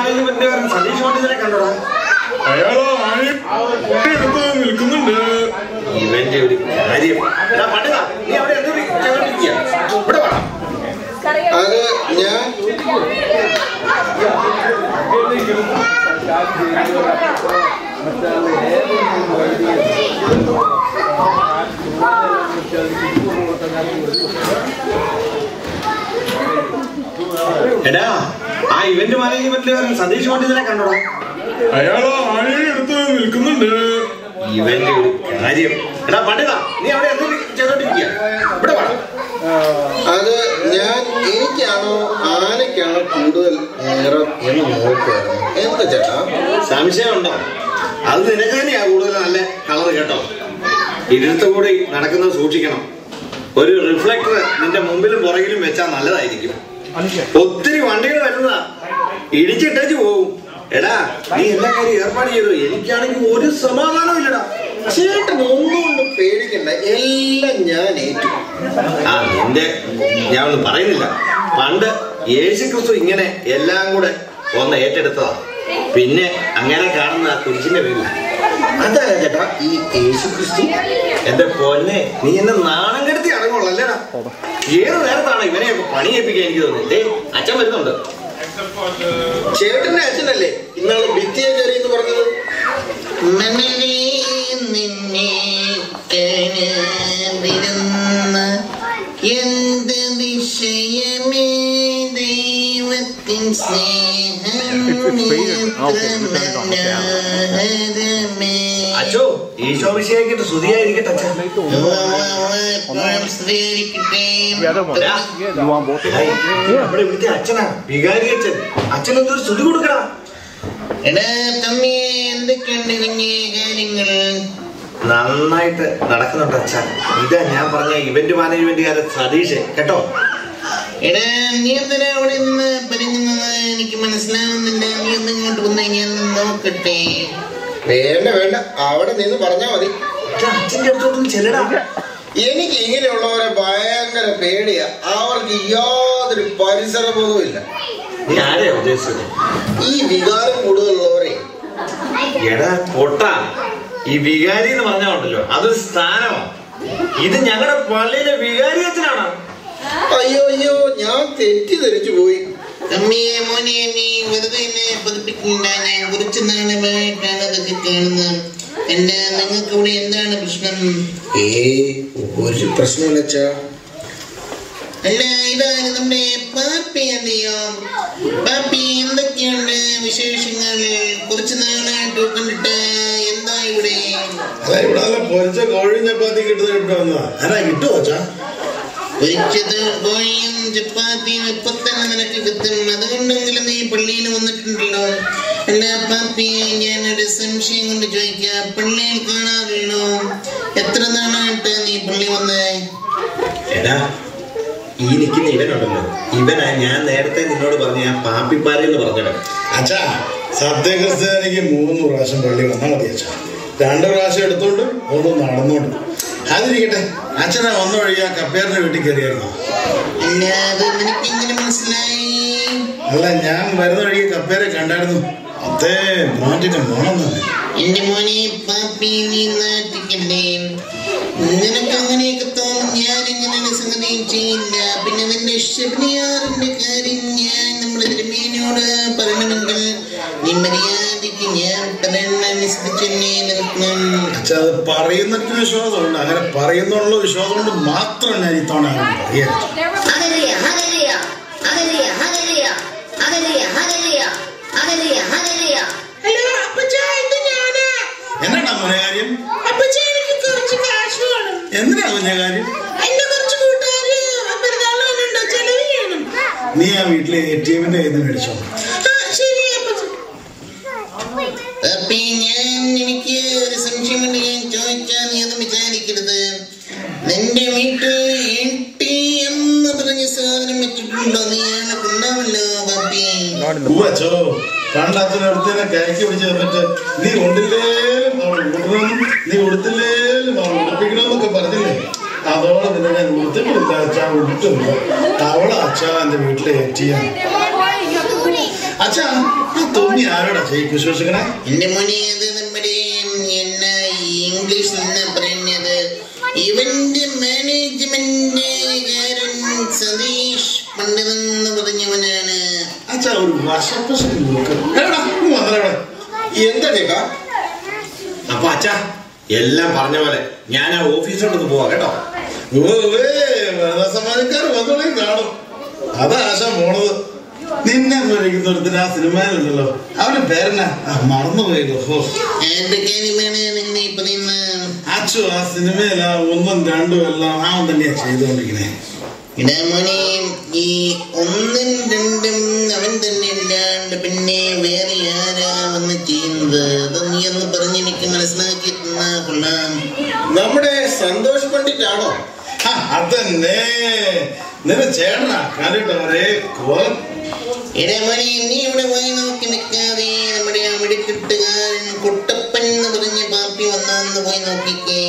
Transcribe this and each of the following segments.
മാനേജ്മെന്റുകാരൻ സതീഷ് പണ്ഡിതനെ കണ്ടോടാ അയാളോ ആരെയും എടുത്ത് നിൽക്കുന്നുണ്ട് ഇവന്റെ ഒരു കാര്യം എടാ പണ്ഡിത നീ അവിടെ എന്ത് ചെയ്തോണ്ടിരിക്കുക ഇവിടെ വാ അത് ഞാൻ എടാ ആ ഇവന്റ് മാനേജ്മെന്റുകാരൻ സതീഷ് പണ്ഡിതനെ കണ്ടോടാ അയാളോ ആരെയും എടുത്ത് നിൽക്കുന്നുണ്ട് ഇവന്റെ ഒരു കാര്യം എടാ പണ്ഡിത നീ അവിടെ എന്ത് ചെയ്തോണ്ടിരിക്കുക ഇവിടെ വാ അത് ഞാൻ എനിക്കാണോ ആനയ്ക്കാണോ കൂടുതൽ നിറം എന്ന് നോക്കുമായിരുന്നു എന്താ ചേട്ടാ സംശയമുണ്ടോ അത് നിനക്ക് തന്നെയാ കൂടുതൽ നല്ല കളർ കേട്ടോ ഇരുത്ത കൂടി നടക്കുന്നത് സൂക്ഷിക്കണം ഒരു റിഫ്ലക്ടർ നിന്റെ മുമ്പിലും പുറകിലും വെച്ചാൽ നല്ലതായിരിക്കും ഒത്തിരി വണ്ടികൾ വരുന്നതാ ഇടിച്ചിട്ടേച്ച് പോവും എടാ നീ എല്ലാ കാര്യം ഏർപ്പാട് ചെയ്തു എനിക്കാണെങ്കിൽ ഒരു സമാധാനവും ഇല്ലടാ ചേട്ടൻ ഒന്നുകൊണ്ട് പേടിക്കണ്ട എല്ലാം ഞാൻ ഏറ്റു ആ നിന്റെ ഞാൻ ഒന്നും പറയുന്നില്ല പണ്ട് യേശു ക്രിസ്തു ഇങ്ങനെ എല്ലാം കൂടെ ഒന്ന് ഏറ്റെടുത്തതാ പിന്നെ അങ്ങനെ കാണുന്ന ആ കുരിശിന്റെ പേരില്ല അതല്ല ചേട്ടാ ഈ യേശു ക്രിസ്തു എന്റെ പൊന്നെ നീ എന്നെ നാണം കെടുത്തി അടങ്ങുള്ളല്ലേടാ ഏത് നേരത്താണ് ഇവനെയൊക്കെ പണിയേപ്പിക്കാൻ എനിക്ക് തോന്നുന്നത് ഏ അച്ഛൻ വരുന്നുണ്ട് ചേട്ടന്റെ അച്ഛനല്ലേ ഇന്നാള് ഭിത്തിയെ ചെറിയെന്ന് പറഞ്ഞത് മനരേ നിന്നെ കാണാതിരുന്ന എന്ത് വിഷയമേ ദൈവത്തിൻ സ്നേഹം മനോഹരമേ. അച്ഛോ ഈശോ വിഷയാക്കിട്ട് സ്തുതിയായിരിക്കട്ടെ അച്ഛൻ എപ്പോഴും സ്തുതിയായിരിക്കട്ടെ. എടാ, ഹായ്, നമ്മുടെ ഇവിടുത്തെ അച്ഛനാ വികാരി അച്ഛൻ അച്ഛനൊന്നൊരു സ്തുതി കൊടുക്കടാ എടാ തമ്മി എന്തൊക്കെയുണ്ട് കുഞ്ഞേ കാര്യങ്ങൾ നന്നായിട്ട് നടക്കുന്നുണ്ട് അച്ഛൻ ഇതാ ഞാൻ പറഞ്ഞ ഇവന്റ് മാനേജ്മെന്റുകാരൻ സതീഷ് കേട്ടോ എടാ നീ എന്തിനാ അവിടെ നിന്ന് പരിങ്ങുന്നത് എനിക്ക് മനസ്സിലാവുന്നില്ല നീ ഒന്ന് ഇങ്ങോട്ട് വന്ന് ഞാൻ നോക്കട്ടെ വേണ്ട വേണ്ട അവിടെ നിന്ന് പറഞ്ഞാ മതി അച്ഛാ, അച്ഛന്റെ അടുത്തോട്ടൊന്ന് ചെല്ലടാ എനിക്ക് ഇങ്ങനെയുള്ളവരെ ഭയങ്കര പേടിയാ അവർക്ക് യാതൊരു പരിസരബോധവും ഇല്ല നീ ആരെയാ ഉദ്ദേശിച്ചത് ഈ വികാരം കൂടുതലുള്ളവരെ എടാ പൊട്ട ഈ വികാരി എന്ന് പറഞ്ഞുണ്ടല്ലോ അതൊരു സ്ഥാനമാണ് ഇത് ഞങ്ങളുടെ പള്ളിയിലെ വികാരി അച്ഛനാണ് അയ്യോ അയ്യോ ഞാൻ തെറ്റിദ്ധരിച്ചു പോയി തമ്മിയെ മോനെ നീ വെറുതെ എന്നെ പതിപ്പിക്കണ്ട ഞാൻ കുറച്ച് നാളുമായിട്ടാണ് അതൊക്കെ കാണുന്നത് എന്റെ നിങ്ങൾക്ക് ഇവിടെ എന്താണ് പ്രശ്നം ഏ ഒരു പ്രശ്നമില്ല അച്ഛാ അല്ല ഇതാണ് നമ്മുടെ പാപ്പി അല്ലയോ പാപ്പി എന്തൊക്കെയുണ്ട് വിശേഷങ്ങൾ കുറച്ച് നാളായിട്ട് കണ്ടിട്ട് എന്താ ഇവിടെ അല്ല ഇവിടെ നല്ല പൊരിച്ച കോഴി ചപ്പാത്തി കിട്ടുന്ന കിട്ടുക വന്നതാ എന്നാ കിട്ടുമോ അച്ഛാ പൊരിച്ചത് കോഴിയും ചപ്പാത്തിയും ഇപ്പൊ തന്നെ നിനക്ക് കിട്ടും അതുകൊണ്ടെങ്കിലും നീ പള്ളിയിൽ വന്നിട്ടുണ്ടല്ലോ അല്ല പാപ്പി ഞാനൊരു സംശയം കൊണ്ട് ചോദിക്കാം പള്ളിയിൽ കാണാറുള്ളൂ എത്ര നാളായിട്ട് നീ പള്ളി വന്നേ എടാ ഈ നിൽക്കുന്ന ഇവനുണ്ടല്ലോ ഇവനാ ഞാൻ നേരത്തെ നിന്നോട് പറഞ്ഞ ആ പാപ്പിപ്പാരി എന്ന് പറഞ്ഞത് അച്ഛാ സത്യക്രിസ്ത്യാനിക്ക് മൂന്ന് പ്രാവശ്യം പള്ളി വന്നാൽ മതി അച്ഛാ രണ്ട് പ്രാവശ്യം എടുത്തോണ്ട് ഒന്ന് നടന്നോണ്ട് അതിരിക്കട്ടെ അച്ഛനെ വന്ന വഴി ആ കപ്പേറിന്റെ വീട്ടിൽ കയറിയായിരുന്നു അല്ല അത് നിനക്ക് എങ്ങനെ മനസ്സിലായി അല്ല ഞാൻ വരുന്ന വഴി കപ്പേരെ കണ്ടായിരുന്നു അതേ ബ്രാൻഡിന്റെ മണം തന്നെ എന്റെ മോനെ പാപ്പി നീ നാട്ടിക്കണ്ടേ നിനക്ക് അങ്ങനെയൊക്കെ തോന്നും ഞാൻ ഇങ്ങനെ സംഗതിയും ചെയ്യില്ല പിന്നെ നിന്റെ ഷെബ്നിയാറിന്റെ കാര്യം ഞാൻ നമ്മുടെ തിരുമേനോട് പറയണമെങ്കിൽ നീ മര്യാദയ്ക്ക് ഞാൻ പറയുന്ന അനുസരിച്ച് എന്നെ നിൽക്കണം അച്ഛാ അത് പറയുന്നതിന് വിശ്വാസമുണ്ട് അങ്ങനെ പറയുന്നുള്ള വിശ്വാസം കൊണ്ട് മാത്രം ഞാൻ ഇത്തവണ അങ്ങനെ പറയാം Hallelujah, hallelujah, hallelujah, hallelujah, hallelujah, hallelujah, hallelujah, hallelujah. Hello അപ്പച്ചാ ഇത് ഞാനാ എന്നാടാ മോനെ കാര്യം അപ്പച്ചാ എനിക്ക് കുറച്ച് കാശ് വേണം എന്തിനാ കുഞ്ഞ കാര്യം എന്റെ കുറച്ച് കൂട്ടുകാര് പെരുന്നാളുണ്ടോ ചെലവ് ചെയ്യണം നീ ആ വീട്ടിലെ എ ടി എമ്മിന്റെ കയ്യിൽ നിന്ന് മേടിച്ചോ ആ, ശരി അപ്പച്ചാ അപ്പൊ ഞാൻ എനിക്ക് ഒരു സംശയമുണ്ട് ഞാൻ ചോദിച്ചാൽ നീ ഒന്നും വിചാരിക്കരുത് നിന്റെ വീട്ടിൽ എ ടി എന്ന് പറഞ്ഞ സാധനം വെച്ചിട്ടുണ്ടോ നീ അയാളെ കൊണ്ടാവല്ലോ പാപ്പി ഉവ്വച്ചോ പണ്ടച്ഛനടുത്തേനെ കയറ്റി പിടിച്ച് തന്നിട്ട് നീ കൊണ്ടില്ലേലും അവൾ ഉടണം നീ ഉടുത്തില്ലേലും അവൾ ഉടുപ്പിക്കണമെന്നൊക്കെ പറഞ്ഞില്ലേ അതോടെ നിന്നെ ഞാൻ ഉടുത്തിട്ടില്ല അച്ഛാ ഉടുത്തില്ല അവളെ അച്ഛാ എന്റെ വീട്ടിലെ എ ടി എം അച്ഛാ ആ തൊമ്മി ആരോടാ ചെയ്യിക്കും വിശ്വസിക്കണേ എന്റെ മോനെ അത് നമ്മുടെ എന്നാ ഇംഗ്ലീഷ് എന്നാ പറയുന്നത് ഇവന്റെ മാനേജ്മെന്റുകാരൻ സതീഷ് പണ്ഡിതൻ എന്ന് പറഞ്ഞവനാണ് അച്ഛാ ഒരു വശപ്പശക്ക് നോക്ക് എടാ വന്നവിടെ എന്താ ചേട്ടാ അപ്പൊ അച്ഛാ എല്ലാം പറഞ്ഞ പോലെ ഞാൻ ആ ഓഫീസിലോട്ട് പോവാ കേട്ടോ സമാജക്കാർ വന്നോളേ കാണും അതാ ആശ പോണത് നിന്നെ പോലിരിക്കുന്ന ഒരുത്തിന് ആ സിനിമയിലുണ്ടല്ലോ അവന്റെ പേരെന്നാ ആ, മറന്നുപോയല്ലോ ഓ എന്റെ കാര്യമാണ് നിങ്ങൾ ഈ പറയുന്ന അച്ചു ആ സിനിമയിൽ ആ ഒന്നും രണ്ടും എല്ലാം ആ തന്നെയാ ചെയ്തുകൊണ്ടിരിക്കണേ ഇടാ മോനെ ഈ ഒന്നും രണ്ടും അവൻ തന്നെ ഇല്ലാണ്ട് പിന്നെ വേറെ ആരാ വന്ന് ചെയ്യുന്നത് അത് നീ ഒന്ന് പറഞ്ഞ് എനിക്ക് മനസ്സിലാക്കി തന്നാ കൊള്ളാം നമ്മുടെ സന്തോഷ് പണ്ഡിറ്റ് ആണോ ആ, അതന്നെ നിന്റെ ചേട്ടനാ കണ്ടിട്ട് ഒരേ കോലം എടാ മോനെ നീ ഇവിടെ പോയി നോക്കി നിൽക്കാതെ നമ്മുടെ ആ വെടിക്കെട്ടുകാരൻ കുട്ടപ്പൻ എന്ന് പറഞ്ഞ പാപ്പി വന്നോന്ന് പോയി നോക്കിക്കേ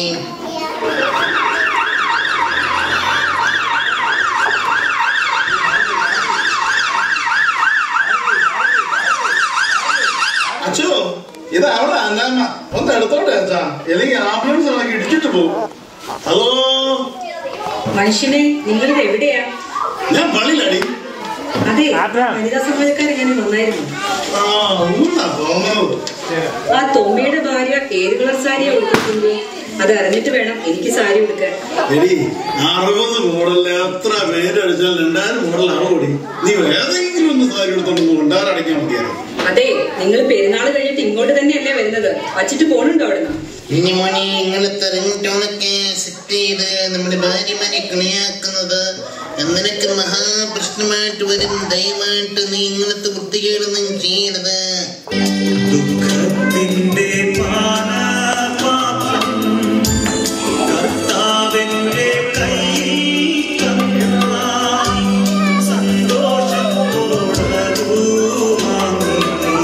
അച്ചോ ഇത് അവിടെ അന്നാമ്മ ഒന്ന് എടുത്തോട്ടെ അച്ഛാ അല്ലെങ്കിൽ ആംബുലൻസ് ആണെങ്കിൽ ഇടിച്ചിട്ട് പോകും ഹലോ മനുഷ്യനെ നിങ്ങളിത് എവിടെയാ ഞാൻ പള്ളിയിലടി അതെ വനിതാ സമാജക്കാർ എങ്ങനെ വന്നായിരുന്നു ആ ഒന്നാ തോന്നുന്നത് ആ തൊമ്മിയുടെ ഭാര്യ ഏത് കളർ സാരിയാ ഉടുക്കുന്നത് അത് അറിഞ്ഞിട്ട് വേണം എനിക്ക് സാരി ഉടുക്കാൻ എടി അറുപത് മോഡലിൽ എത്ര പേരടിച്ചാൽ രണ്ടായിരം മോഡലാണ് ഓടി നീ ഏതെങ്കിലും ഒന്ന് സാരി എടുത്തോണ്ട് കൊണ്ടാരടയ്ക്കാൻ മതിയായിരുന്നു അതെ നിങ്ങൾ പെരുന്നാൾ കഴിഞ്ഞിട്ട് ഇങ്ങോട്ട് തന്നെയല്ലേ വരുന്നത് വച്ചിട്ട് പോണുണ്ടോ അവിടുന്ന് ഇനി മോനെ ഇങ്ങനത്തെ റിംഗ്ടോണൊക്കെ സെറ്റ് ചെയ്ത് നമ്മുടെ ഭാര്യമാരെ കളിയാക്കുന്നത് നിനക്ക് മഹാപ്രശ്നമായിട്ട് വരും ദയവായിട്ട് നീ ഇങ്ങനത്തെ വൃത്തികേടൊന്നും ചെയ്യരുത് ദുഃഖത്തിന്റെ പാനപാത്രം കർത്താവിന്റെ കയ്യിൽ തന്നാൽ സന്തോഷത്തോടു വാങ്ങി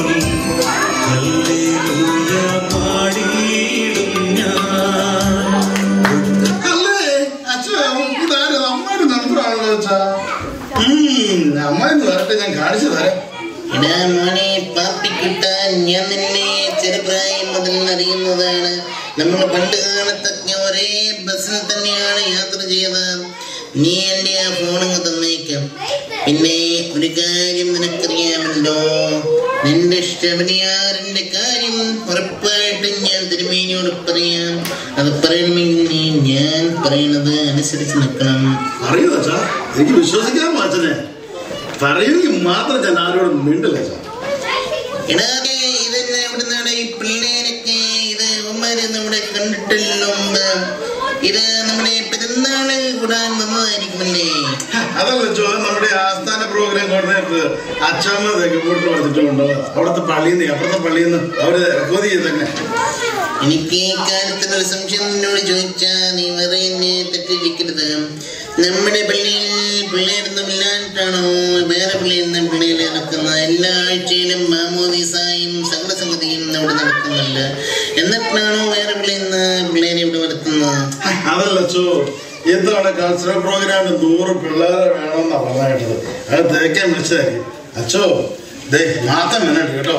ഹല്ലേലൂയ പാടിയിടും ഞാൻ അല്ലേ അച്ഛാ ഇതാരും അമ്മയുടെ നമ്പറാണല്ലോ അച്ഛാ അമ്മ എന്ന് വരട്ടെ ഞാൻ കാണിച്ചു തരാം എടാ മോനെ പാപ്പിക്കുട്ട ഞാൻ നിന്നെ ചെറുപ്രായം മുതൽ അറിയുന്നതാണ് നമ്മൾ പണ്ട് കാലത്തൊക്കെ ഒരേ ബസ്സിൽ തന്നെയാണ് യാത്ര ചെയ്തത് നീ എൻ്റെ ആ ഫോണങ്ങ് തന്നേക്കാം പിന്നെ ഒരു കാര്യം നിനക്കറിയാമല്ലോ നിന്റെ ശബരിയാറിന്റെ കാര്യം ഉറപ്പായിട്ടും ഞാൻ തിരുമേനിയോട് പറയാം അത് പറയണമെങ്കിൽ നീ ഞാൻ പറയണത് അനുസരിച്ച് നിൽക്കണം അറിയോ അച്ഛാ എനിക്ക് വിശ്വസിക്കാൻ അച്ഛനെ പറയുമെങ്കിൽ മാത്രം ഞാൻ ആരോടും മിണ്ടില്ല അച്ഛാ എടാതെ ഇതെന്നെ എവിടുന്നാണ് ഈ പിള്ളേരൊക്കെ ഇത് ഉമ്മാരെ നമ്മുടെ കണ്ടിട്ടില്ല മുമ്പ് ഇത് നമ്മുടെ പെരുന്നാള് കൂടാൻ വന്നതായിരിക്കുമല്ലേ അതല്ല ചോ നമ്മുടെ ആസ്ഥാന പ്രോഗ്രാം കോർഡിനേറ്റർ അച്ഛമ്മ തെക്കോട്ട് കൊടുത്തിട്ടുണ്ടോ അവിടുത്തെ പള്ളിയിൽ നിന്ന് അപ്പുറത്തെ പള്ളിയിൽ നിന്ന് അവര് റെക്കോർഡ് ചെയ്തേക്കണേ എനിക്ക് ഈ കാര്യത്തിൽ ഒരു സംശയം നിന്നോട് ചോദിച്ചാ നീ വേറെ എന്നെ തെറ്റിരിക്കരുത് നമ്മുടെ പള്ളിയിൽ പിള്ളേരൊന്നും ഇല്ലാണ്ടാണോ വേറെ പള്ളിയിൽ നിന്ന് പിള്ളേർ നടക്കുന്നത് എല്ലാ ആഴ്ചയിലും മാമോദീസായും സകലസംഗതിയും അവിടെ നടക്കുന്നുണ്ട് എന്നിട്ടാണോ വേറെ പള്ളിയിൽ നിന്ന് പിള്ളേരെ ഇവിടെ വരുത്തുന്നത് അതല്ല ചോ ഇത്തവണ കൾച്ചറൽ പ്രോഗ്രാമിന് നൂറ് പിള്ളേരെ വേണമെന്നാ പറഞ്ഞത് അത് തേക്കാൻ വിളിച്ചതായിരിക്കും അച്ചോ ദേ മാത്തം വേണം കേട്ടോ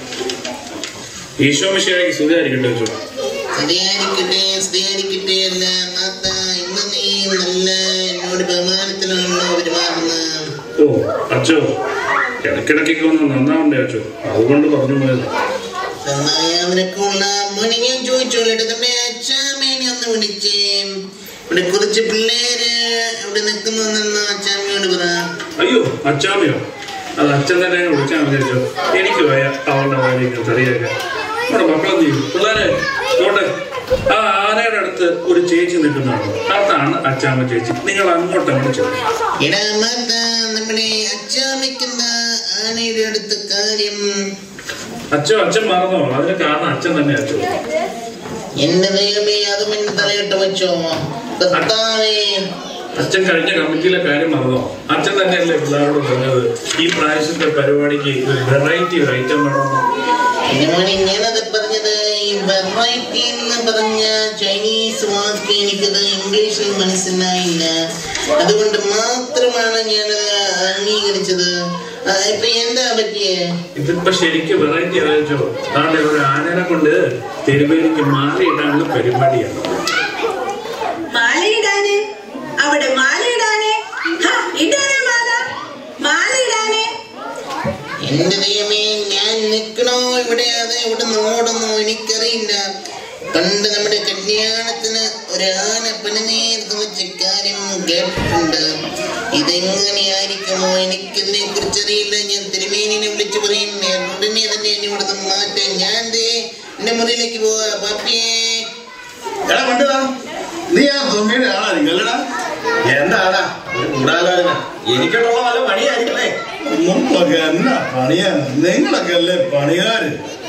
ഈശോ മിശിഹായ്ക്ക് സുഖമായിരിക്കട്ടെ വെച്ചു സ്ത്രീയായിരിക്കട്ടെ സ്ത്രീയായിരിക്കട്ടെ അല്ല മാത്ത ഇന്ന് നീ നല്ല എന്നോട് ബഹുമാനത്തിലാണല്ലോ പെരുമാറുന്നത് ഓ അച്ചോ ഇടയ്ക്കിടയ്ക്കൊക്കെ ഒന്ന് നന്നാവണ്ടേ അച്ചോ അതുകൊണ്ട് പറഞ്ഞു പോയത് നിനക്കുള്ള മോനെ ഞാൻ ചോദിച്ചോളട്ടെ നമ്മുടെ അച്ചാമ്മേനെ ഒന്ന് വിളിച്ചേ ഇവിടെ കുറച്ച് പിള്ളേര് ഇവിടെ നിൽക്കുന്നു അച്ചാമ്മയോട് പറ അയ്യോ അച്ചാമ്മയോ അത് അച്ഛൻ തന്നെ അങ്ങ് വിളിച്ചാൽ മതി അച്ചോ എനിക്ക് വയ്യ അവളുടെ കാര്യം അറിയാക്കാൻ നമ്മുടെ മക്കളെ ചെയ്യും പിള്ളേരെ നോട്ടെ ആ ആനയുടെ അടുത്ത് ഒരു ചേച്ചി നിൽക്കുന്നതാണ് അതാണ് അച്ചാമ്മ ചേച്ചി നിങ്ങൾ അങ്ങോട്ട് അങ്ങോട്ട് ചെല്ലും എടാ മാത്ത നമ്മുടെ അച്ചാമ്മയ്ക്കെന്താ ആനയുടെ അടുത്ത കാര്യം അച്ഛൻ അച്ഛൻ മറന്നോ അതിന് കാരണം അച്ഛൻ തന്നെ അച്ഛൻ എന്റെ ദൈവമേ അതും എന്റെ തലയിട്ട് വെച്ചോ കർത്താവേ അച്ഛൻ കഴിഞ്ഞ കമ്മിറ്റിയിലെ കാര്യം മറന്നോ അച്ഛൻ തന്നെയല്ലേ പിള്ളേരോട് പറഞ്ഞത് ഈ പ്രാവശ്യത്തെ പരിപാടിക്ക് ഒരു വെറൈറ്റി ഒരു ഐറ്റം വേണമെന്ന് പിന്നെ മോനെ ഞാനത് പറഞ്ഞത് ഈ വെറൈറ്റി എന്ന് പറഞ്ഞ ചൈനീസ് വാക്ക് എനിക്കത് ഇംഗ്ലീഷിൽ മനസ്സിലായില്ല അതുകൊണ്ട് മാത്രമാണ് ഞാനത് അംഗീകരിച്ചത് ആ, ഇപ്പൊ എന്താ പറ്റിയേ ഇതിപ്പോ ശരിക്കും വെറൈറ്റി ആലോചിച്ചോ നാളെ ഒരു ആനനെ കൊണ്ട് തിരുവേലിക്ക് മാലയിടാനുള്ള പരിപാടിയാണ് മാലയിടാന് അവിടെ മാലയിടാന് ഹാ, ഇടാനേ മാല മാലയിടാനേ എന്റെ ദൈവമേ ഞാൻ നിൽക്കണോ ഇവിടെ അത് ഇവിടെ ഓടുന്നോ എനിക്കറിയില്ല പണ്ട് നമ്മുടെ കല്യാണത്തിന് ഒരാന പണിനേർത്ത് വെച്ച കാര്യം കേട്ടിട്ടുണ്ട് ഇതെങ്ങനെയായിരിക്കുമോ എനിക്കിതിനെ കുറിച്ച് അറിയില്ല ഞാൻ തിരുമേനിനെ വിളിച്ചു പറയും ഞാൻ ഉടനെ തന്നെ എന്നെ ഇവിടുന്ന് മാറ്റാൻ ഞാൻ ദേ എന്റെ മുറിയിലേക്ക് പോവാ പാപ്പിയേ എടാ കൊണ്ടുവാ നീ ആ തൊമ്മിയുടെ ആളായിരിക്കും അല്ലടാ എന്താടാ ഒരു ഗൂഢാലോചന എനിക്കുള്ള വല്ല പണിയായിരിക്കല്ലേ നമ്മളൊക്കെ എന്നാ പണിയാണ് നിങ്ങളൊക്കെ അല്ലേ പണിയാര്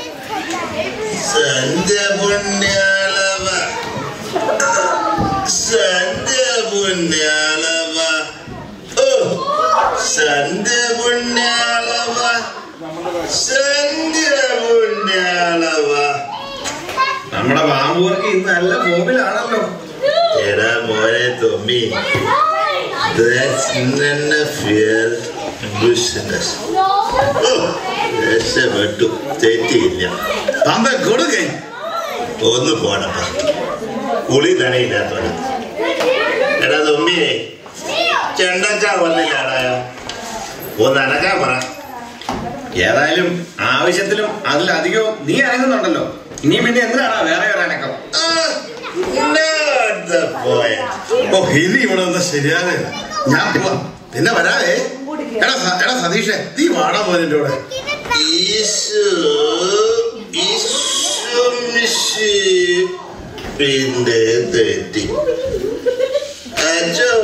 സന്ധ്യ പുണ്യാളവ സന്ധ്യ പുണ്യാളവ ഓ സന്ധ്യ പുണ്യാളവ സന്ധ്യ പുണ്യാളവ നമ്മുടെ ബാമ്പൂർക്ക് ഇന്ന് നല്ല ഫോമിലാണല്ലോ എടാ മോനെ Thommi That's none of your business. ഓ, രക്ഷപ്പെട്ടു തെറ്റിയില്ല തമ്പ കൊടുക്കേ ഒന്ന് പോണപ്പ കുളി തടയില്ലാത്തോടെ എടാ തൊമ്മിയെ ചെണ്ടക്ക വന്നില്ലാടാ ഒന്ന് അനക്കാൻ പറ ഏതായാലും ആവശ്യത്തിലും അതിലധികവും നീ അനങ്ങുന്നുണ്ടല്ലോ ഇനി പിന്നെ എന്തിനാടാ വേറെ ഒരു അനക്കം ആ, not the point. ഓ ഇനി ഇവിടെ വന്ന ശരിയാകെ ഞാൻ പോവാം പിന്നെ വരാവേ എടാ സ- എടാ സതീഷേ നീ വാടാ പോതിന്റെ കൂടെ ഈശോ ഈശോ മിശി പിന്നെ തെറ്റി അച്ചോ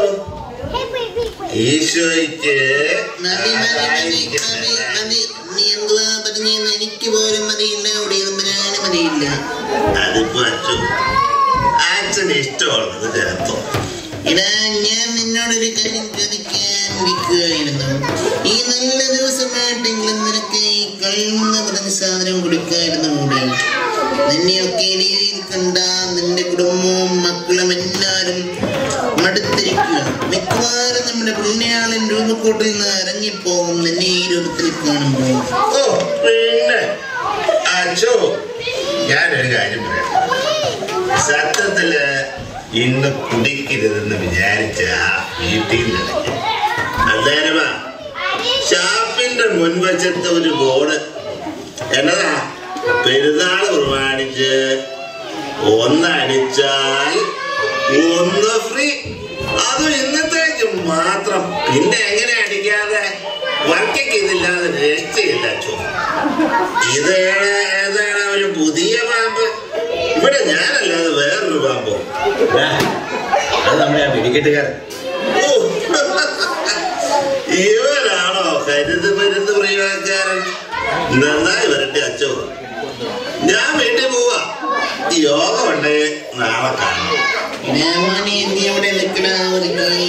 ഈശോയ്ക്ക് മതി മതി മതി മതി മതി നീ എന്തുവാ പറഞ്ഞെന്ന് എനിക്ക് പോലും മതിയില്ല അവിടെ തമ്പുരാന് മതിയില്ല അതിപ്പോ അച്ഛൻ അച്ഛന് ഇഷ്ടമുള്ളത് ചേർത്തോ എടാ ഞാൻ നിന്നോടൊരു കാര്യം ചോദിക്കാൻ വിൽക്കുകയായിരുന്നു ഈ നല്ല ദിവസമായിട്ടെങ്കിലും നിനക്ക് ഈ കഴിയുന്ന പറഞ്ഞ സാധനം കൊടുക്കായിരുന്നു കൂടെ നിന്നെയൊക്കെ ഈ രീതിയിൽ കണ്ട നിന്റെ കുടുംബവും മക്കളും എല്ലാവരും മടുത്തിരിക്കുക മിക്കവാറും നമ്മുടെ പുണ്യാളൻ രൂപക്കൂട്ടിൽ നിന്ന് ഇറങ്ങിപ്പോകും നിന്നെ ഈ രൂപത്തിൽ കാണുമ്പോൾ ഓ പിന്നെ അച്ഛോ ഞാനൊരു കാര്യം പറയാം സത്യത്തില് ഇന്ന് കുടിക്കരുതെന്ന് വിചാരിച്ച വീട്ടിൽ നിറങ്ങി അന്നേരമാ ഷാപ്പിന്റെ മുൻവശത്ത് ഒരു ബോർഡ് എന്നതാ പെരുന്നാൾ പ്രമാണിച്ച് ഒന്നടിച്ചാൽ ഒന്ന് ഫ്രീ അതും ഇന്നത്തേക്ക് മാത്രം പിന്നെ എങ്ങനെ അടിക്കാതെ വർക്കൊക്കെ ഇതില്ലാതെ രക്ഷയില്ല അച്ഛോ ഇത് ഏതാ- ഏതാണ് ഒരു പുതിയ പാമ്പ് ഇവിടെ ഞാനല്ലാതെ വേറൊരു പാമ്പോ ദാ, അത് നമ്മുടെ ആ വെടിക്കെട്ടുകാരൻ ഓ, ഇവനാണോ കരുത് മരുന്ന് പ്രയോഗക്കാരൻ നന്നായി വരട്ടെ അച്ഛോ ഞാൻ വീട്ടിൽ പോവാ യോഗ ഉണ്ടെങ്കിൽ നാളെ കാണാം രാമോനെ നീ അവിടെ നിൽക്കണ ഒരു കൈ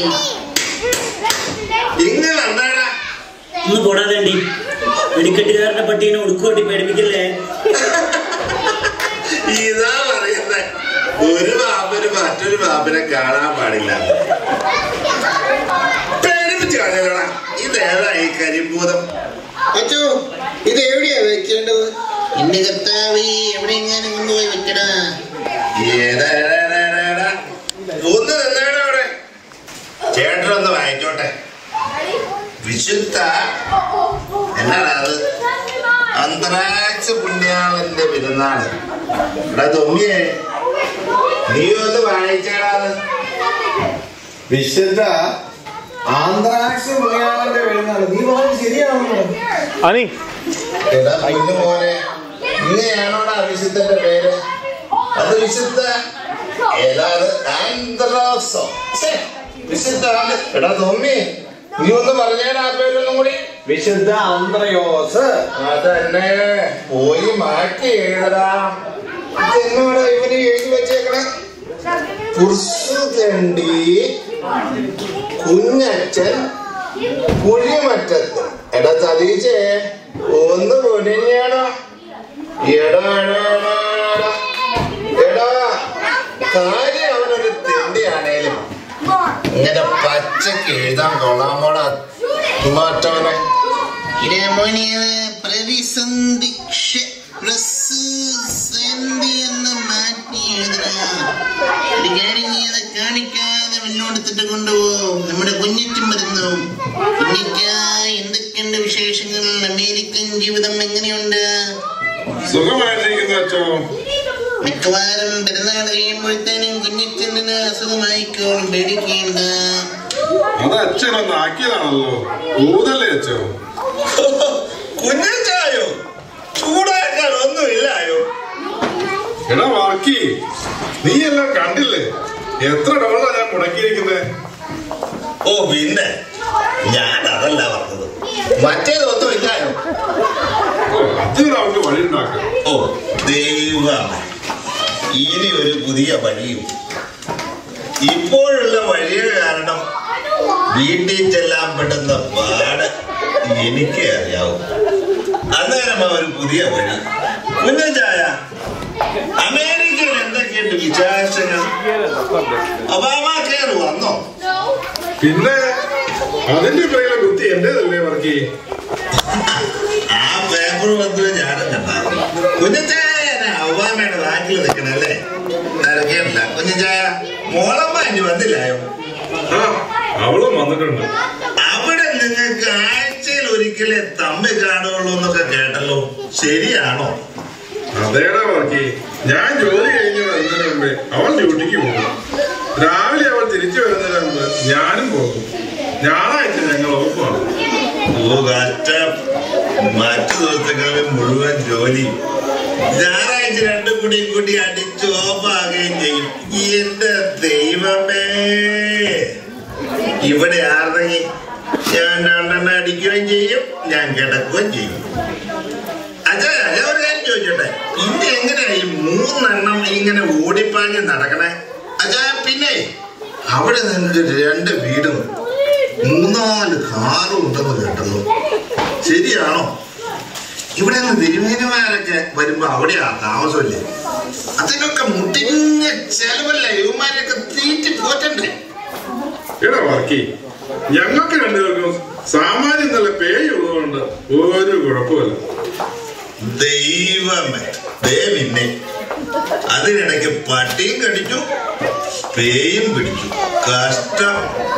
ഇങ്ങനെ വന്നാടാ ഒന്ന് പോടാതേണ്ടി വെടിക്കെട്ടുകാരന്റെ പട്ടീനെ ഉടുക്കുകൊട്ടി പേടിപ്പിക്കല്ലേ ഇതാ പറയുന്നത് ഒരു പാമ്പിന് മറ്റൊരു പാമ്പിനെ കാണാൻ പാടില്ല പേടിപ്പിച്ച് കളയലടാ ഇതേതാ ഈ കരിമ്പൂതം അച്ഛോ ഇത് എവിടെയാ വെക്കേണ്ടത് എന്റെ കർത്താവേ എവിടെയെങ്ങാനും കൊണ്ടുപോയി വെക്കടാ ഏതാ, ഏതാ, ഏതാ, ഏതാ, ഏതാ? ഒന്ന് നിന്നേടാ അവിടെ ചേട്ടനൊന്ന് വായിച്ചോട്ടെ വിശുദ്ധ എന്നാണ് അത് അന്തരാക്സ് പുണ്യാളന്റെ പെരുന്നാള് എടാ തൊമ്മിയെ നീ ഒന്ന് വായിച്ചേടാ അത്. വിശുദ്ധ ആന്ത്രാക്സ് മലയാളന്റെ വരുന്നാണ് നീ പറഞ്ഞത് ശരിയാണോ എടാ പൊന്നു മോനെ ഇങ്ങനെയാണോടാ വിശുദ്ധന്റെ പേര് അത് വിശുദ്ധ ഏതാണ് ആന്ത്രോസോ ഛെ, വിശുദ്ധ ആന്ധ്ര- എടാ തൊമ്മി നീ ഒന്ന് പറഞ്ഞേടാ ആ പേരൊന്നും കൂടി വിശുദ്ധ ആന്ത്രയോസ് അതന്നെ പോയി മാറ്റി എഴുതടാ എന്നോട് ഇവന് എഴുതി വെച്ചേക്കണേ കുർസുതണ്ടി കുഞ്ഞച്ചൻ കുഴിമറ്റത്ത് എടാ സതീശേ ഒന്ന് പൊടിഞ്ഞേടാ എടാ എടാ എടാ എടാ എടാ കാര്യം അവനൊരു തിണ്ടിയാണേലും ഇങ്ങനെ പച്ചക്ക് എഴുതാൻ കൊള്ളാമോടാ മറ്റവനെ ഇടേ മോനെ പ്രതിസന്ധി ക്ഷ- പ്രസന്ധി എന്ന് മാറ്റി എഴുതണ ഒരു കാര്യം നീ അത് കാണിക്കാതെ മുന്നോട്ട് കൊണ്ടുപോകും നമ്മുടെ കുഞ്ഞിറ്റും വരുന്നു കുഞ്ഞിക്ക എന്തൊക്കെയുണ്ട് വിശേഷങ്ങൾ അമേരിക്കൻ ജീവിതം എങ്ങനെയുണ്ട് സുഖമായിട്ടിരിക്കുന്നു അച്ഛോ മിക്കവാറും പെരുന്നാൾ കഴിയുമ്പോഴത്തേനും കുഞ്ഞിച്ചന് അസുഖമായിക്കോളും പേടിക്കേണ്ട അത് അച്ഛനൊന്ന് ആക്കിയതാണല്ലോ ഊതല്ലേ അച്ഛോ കുഞ്ഞായോ ചൂടാക്കാൻ ഒന്നുമില്ലായോ എടാ വാക്കി നീ എല്ലാം കണ്ടില്ലേ എത്ര ഡോളറാ ഞാൻ മുടക്കിയിരിക്കുന്നത് ഓ പിന്നെ ഞാൻ അതല്ല പറഞ്ഞത് മറ്റേതൊന്നും ഇല്ലായോ ഓ അത് നമുക്ക് വഴി ഉണ്ടാക്കാം ഓ ദൈവം ഇനി ഒരു പുതിയ വഴിയും ഇപ്പോഴുള്ള വഴികൾ കാരണം വീട്ടിൽ ചെല്ലാൻ പെടുന്ന പാട് എനിക്കേ അറിയാവൂ അന്നേരം ഒരു പുതിയ വഴി കുഞ്ഞായ അമേരിക്കയിൽ എന്തൊക്കെയുണ്ട് വിശേഷങ്ങൾ ഒബാമ കെയർ വന്നോ പിന്നെ അതിന്റെ പിറകിലെ ബുദ്ധി എന്റേതല്ലേ വർക്കി ആ പേപ്പർ വന്ന് ഞാനും കണ്ടായിരുന്നു കുഞ്ഞച്ചായ ഒബാമയുടെ ബാക്കിൽ നിൽക്കണല്ലേ കേട്ടില്ല കുഞ്ഞച്ചായ മോളമ്മ ഇനി വന്നില്ലായോ ആ അവളും വന്നിട്ടുണ്ട് അവിടെ നിങ്ങൾക്ക് ആഴ്ചയിൽ ഒരിക്കലേ തമ്മിൽ കാണുള്ളൂ എന്നൊക്കെ കേട്ടല്ലോ ശരിയാണോ അതേടാ വർക്കി ഞാൻ ജോലി കഴിഞ്ഞ് വരുന്നതിന് മുമ്പേ അവൾ ഡ്യൂട്ടിക്ക് പോകും രാവിലെ അവൾ തിരിച്ചു വരുന്നതിന് മുമ്പ് ഞാനും പോകും ഞായറാഴ്ച ഞങ്ങൾ ഓഫാണ് ഓ കഷ്ടം മറ്റു ദിവസങ്ങളിൽ മുഴുവൻ ജോലി ഞായറാഴ്ച രണ്ടും കൂടി കൂടി അടിച്ച് ഓഫാകുകയും ചെയ്യും എന്റെ ദൈവമേ ഇവിടെ ആർന്നെങ്കിൽ ഞാൻ രണ്ടെണ്ണം അടിക്കുകയും ചെയ്യും ഞാൻ കിടക്കുകയും ചെയ്യും അച്ഛാ ഞാൻ ഒരു കാര്യം ചോദിച്ചോട്ടെ ഇന്ന് എങ്ങനെയാ ഈ മൂന്നെണ്ണം ഇങ്ങനെ ഓടിപ്പാഞ്ഞ് നടക്കണേ അച്ഛാ പിന്നെ അവിടെ നിങ്ങൾക്ക് രണ്ട് വീടും മൂന്നാല് കാറും ഉണ്ടെന്ന് കേട്ടല്ലോ ശരിയാണോ ഇവിടെ നിന്ന് തിരുമേനിമാരൊക്കെ വരുമ്പോ അവിടെയാ താമസമല്ലേ അതിനൊക്കെ മുട്ടിഞ്ഞ ചെലവല്ല ഇവന്മാരൊക്കെ തീറ്റി പോറ്റണ്ടേ എടാ വർക്കി ഞങ്ങൾക്ക് രണ്ടുപേർക്കും സാമാന്യം നല്ല പേയുള്ളതുകൊണ്ട് ഒരു കുഴപ്പമില്ല ദൈവമേ ദേ പിന്നെ അതിനിടയ്ക്ക് പട്ടിയും കടിച്ചു പേയും പിടിച്ചു കഷ്ടം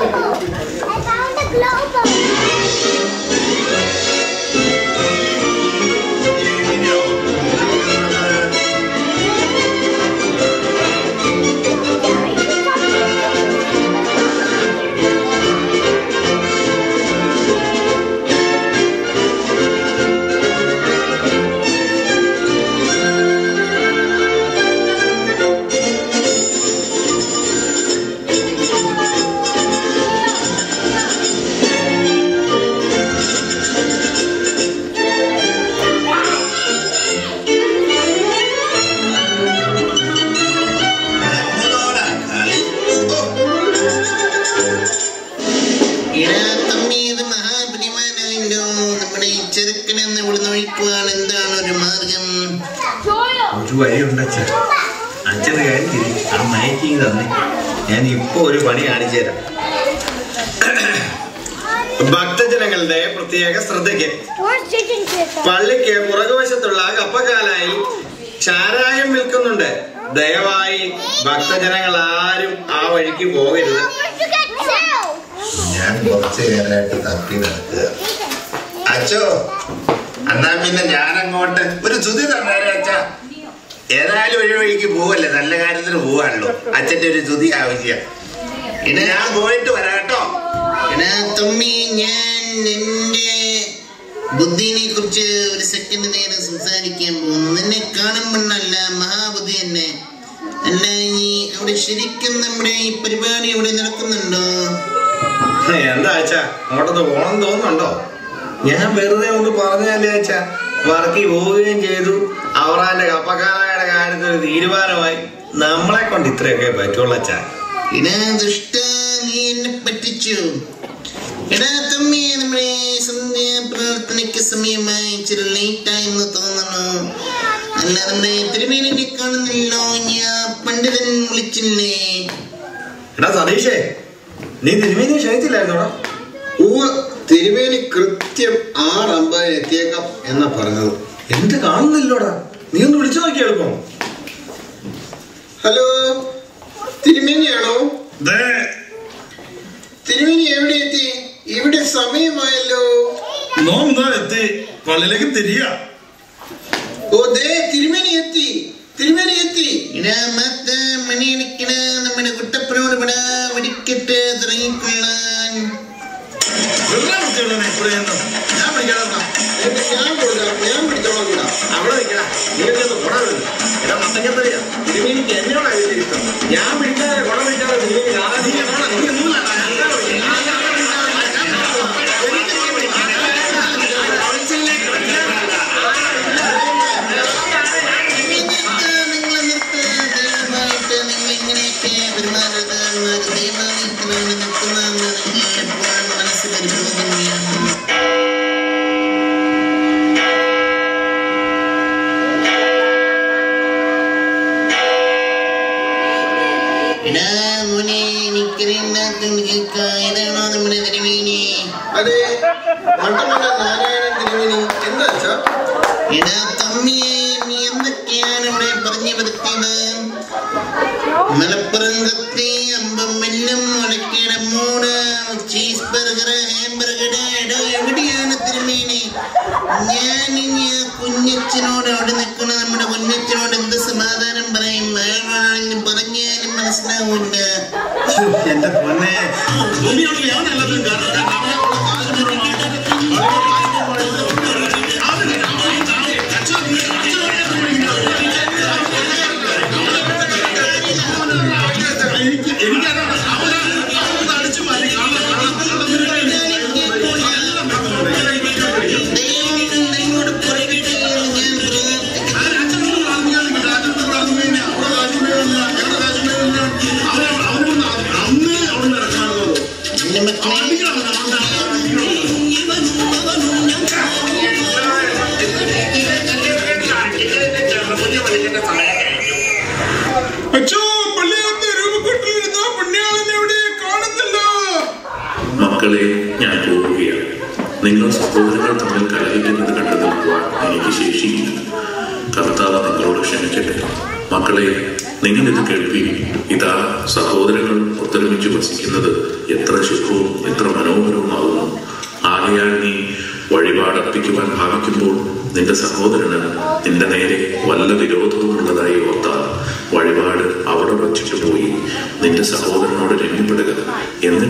നമ്മളോടാ കളി ഓ ഇടാ തമ്മി ഇത് മഹാപരിമാനായല്ലോ നമ്മുടെ ഈ ചെറുക്കനെ ഒന്ന് ഇവിടുന്ന് ഒഴിക്കുവാൻ എന്താണ് ഒരു മാർഗം ഒരു വഴിയുണ്ട് അച്ഛൻ അച്ഛന് കാര്യം തിരി ആ മയക്കിങ് തന്നെ ഞാൻ ഇപ്പൊ ഒരു പണി കാണിച്ചു തരാം ഭക്തജനങ്ങളുടെ പ്രത്യേക ശ്രദ്ധയ്ക്ക് പള്ളിക്ക് പുറകുവശത്തുള്ള കപ്പക്കാലായി ചാരായം വിൽക്കുന്നുണ്ട് ദയവായി ഭക്തജനങ്ങൾ ആരും ആ വഴിക്ക് പോകരുത് ഞാൻ കുറച്ചു നേരമായിട്ട് തപ്പി നടക്കുക അച്ഛോ എന്നാ പിന്നെ ഞാൻ അങ്ങോട്ട് ഒരു ചുതി തന്നേരെ അച്ഛ ഏതായാലും ഒരു വഴിക്ക് പോവല്ലേ നല്ല കാര്യത്തിന് പോവാണല്ലോ അച്ഛന്റെ ഒരു ചുതി ആവശ്യം പിന്നെ ഞാൻ പോയിട്ട് വരാം കേട്ടോ എടാ തമ്മി ഞാൻ നിന്റെ ബുദ്ധിനെ കുറിച്ച് ഒരു സെക്കൻഡ് നേരം സംസാരിക്കാൻ പോകുന്നു നിന്നെ കാണുമ്പോഴല്ല മഹാബുദ്ധി തന്നെ അല്ല ഈ അവിടെ ശരിക്കും നമ്മുടെ ഈ പരിപാടി ഇവിടെ നടക്കുന്നുണ്ടോ എന്താ അച്ഛാ അങ്ങോട്ടൊന്ന് പോണം തോന്നുന്നുണ്ടോ ഞാൻ വെറുതെ ഒന്ന് പറഞ്ഞല്ലേ അച്ഛാ വർക്കി പോവുകയും ചെയ്തു അവറാന്റെ കപ്പക്കാലയുടെ കാര്യത്തിൽ ഒരു തീരുമാനമായി നമ്മളെ കൊണ്ട് ഇത്രയൊക്കെ പറ്റുള്ളൂ അച്ഛാ എടാ ദുഷ്ട നീ എന്നെ പറ്റിച്ചു എടാ തമ്മി നമ്മുടെ സന്ധ്യ പ്രാർത്ഥനയ്ക്ക് സമയമായി ഇച്ചിരി ലേറ്റായി എന്ന് തോന്നുന്നു അല്ല നമ്മുടെ തിരുമേനിനെ കാണുന്നില്ലോ ഞാൻ പണ്ഡിതൻ വിളിച്ചില്ലേ എടാ സതീഷേ നീ തിരുമേനി ക്ഷണിച്ചില്ലായിരുന്നോടാ ഊ തിരുമേനി കൃത്യം ആറ് അമ്പതിന് എത്തിയേക്കാം എന്നാ പറഞ്ഞത് എന്ത് കാണുന്നില്ലോടാ നീ ഒന്ന് വിളിച്ചു നോക്കി എളുപ്പം ഹലോ തിരുമേനിയാണോ ദേ തിരുമേനി എവിടെ എത്തി ഇവിടെ സമയമായല്ലോ നോമ്പ് എത്തി പള്ളിയിലേക്ക് തിരിയാ ഓ ദേ തിരുമേനി എത്തി തിരുമേനി എത്തി ഇടാ മത്ത മണിയടിക്കണ നമ്മുടെ കുട്ടപ്പനോട് വിടാ വെടിക്കെട്ട് തുടങ്ങിക്കൊള്ളാൻ വെള്ളം കുടിച്ചോളാം ഇപ്പോഴേന്ന് ഞാൻ പിടിക്കാതാ എന്നിട്ട് ഞാൻ കൊടുക്കാം ഞാൻ പിടിച്ചോളാം കൂടാ അവിടെ നിൽക്കടാ നീയൊക്കെ ഗുണമില്ല എടാ മത്തങ്ങത്തറിയാ തിരുമേനിക്ക് എന്നോടാ ഇതിന്റെ ഇഷ്ടം ഞാൻ പിടിക്കാതെ ഗുണം പിടിക്കാതെ തിരുമേനി കാണാതെ നിങ്ങൾ നിർത്ത് ദയവായിട്ട് നിങ്ങൾ ഇങ്ങനെയൊക്കെ പെരുമാറരുത് എന്നൊരു ദൈവാലയത്തിലാണ് നിൽക്കുന്നതെന്ന് നിങ്ങൾ എപ്പോഴും മനസ്സിൽ അനുഭവം എടാ മോനെ എനിക്കറിയണ്ടാത്തോണ്ട് കേൾക്കാം ഏതാണോ നമ്മുടെ തിരുമേനി അതെ മട്ടമല്ല നാരായണൻ തിരുമേനി എന്താ അച്ഛാ എടാ തമ്മിയെ നീ എന്തൊക്കെയാണ് ഇവിടെ പറഞ്ഞു വരുത്തിയത് മലപ്പുറം കത്തി അമ്പമെല്ലും മുടക്കിട മൂട് ചീസ് ബർഗർ ഹാംബർഗർ എടോ എവിടെയാണ് തിരുമേനി ഞാൻ ഇനി ആ കുഞ്ഞച്ചനോട് അവിടെ നിൽക്കുന്ന നമ്മുടെ കുഞ്ഞച്ചനോട് എന്ത് സമാധാനം പറയും അയാളാണെങ്കിലും പറഞ്ഞാലും മനസ്സിലാവൂല എന്റെ പൊന്നെ ദൈവം നിങ്ങളോട് പറയട്ടെ എന്ന് ഞാൻ പ്രാർത്ഥിക്കുന്നു എന്റെ മക്കളെ അച്ഛോ പള്ളിയകത്ത് രൂപക്കെട്ടിലിരുന്ന പുണ്യാളൻ എവിടെ കാണുന്നില്ല മക്കളെ ഞാൻ പോവുകയാണ് നിങ്ങൾ സഹോദരങ്ങൾ തമ്മിൽ കലഹിക്കുന്നത് കണ്ടു നിൽക്കുവാൻ എനിക്ക് ശേഷിയില്ല കർത്താവ് നിങ്ങളോട് ക്ഷമിക്കട്ടെ മക്കളെ നിങ്ങൾ ഇത് കേൾവി ഇതാ സഹോദരങ്ങൾ ഒത്തൊരുമിച്ച് വസിക്കുന്നത് എത്ര ശുഭവും എത്ര മനോഹരവുമാകുന്നു ആകയാൽ നീ വഴിപാടർപ്പിക്കുവാൻ ഭാവിക്കുമ്പോൾ നിന്റെ സഹോദരന് നിന്റെ നേരെ വല്ല വിരോധവും ഉള്ളതായി ഓർത്താൽ വഴിപാട് അവിടെ വച്ചിട്ട് പോയി നിന്റെ സഹോദരനോട് രമ്യപ്പെടുക എന്ന്